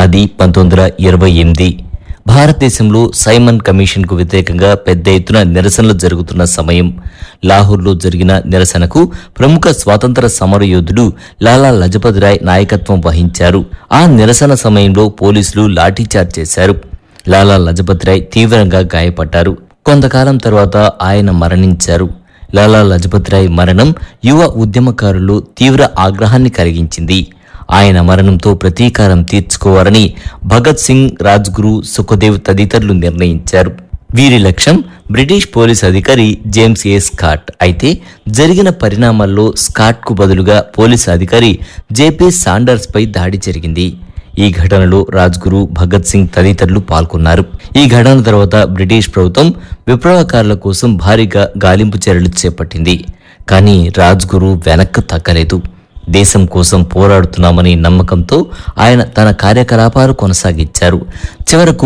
అది పంతొమ్మిది వందల ఇరవై ఎనిమిది భారతదేశంలో సైమన్ కమిషన్కు వ్యతిరేకంగా పెద్ద ఎత్తున నిరసనలు జరుగుతున్న సమయం లాహోర్లో జరిగిన నిరసనకు ప్రముఖ స్వాతంత్ర సమరయోధుడు లాలా లజపతి రాయ్ నాయకత్వం వహించారు ఆ నిరసన సమయంలో పోలీసులు లాఠీచార్జ్ చేశారు లాలా లజపతి రాయ్ తీవ్రంగా గాయపడ్డారు కొంతకాలం తర్వాత ఆయన మరణించారు లాలా లజపతి రాయ్ మరణం యువ ఉద్యమకారులు తీవ్ర ఆగ్రహాన్ని కలిగించింది ఆయన మరణంతో ప్రతీకారం తీర్చుకోవాలని భగత్ సింగ్ రాజ్గురు సుఖదేవ్ తదితరులు నిర్ణయించారు వీరి లక్ష్యం బ్రిటిష్ పోలీస్ అధికారి జేమ్స్ ఏ స్కాట్ అయితే జరిగిన పరిణామాల్లో స్కాట్కు బదులుగా పోలీస్ అధికారి జేపీ సాండర్స్ పై దాడి జరిగింది ఈ ఘటనలో రాజ్గురు భగత్ సింగ్ తదితరులు పాల్గొన్నారు ఈ ఘటన తర్వాత బ్రిటిష్ ప్రభుత్వం విప్లవకారుల కోసం భారీగా గాలింపు చర్యలు చేపట్టింది కానీ రాజ్గురు వెనక్కు తగ్గలేదు దేశం కోసం పోరాడుతున్నామని నమ్మకంతో ఆయన తన కార్యకలాపాలు కొనసాగించారు చివరకు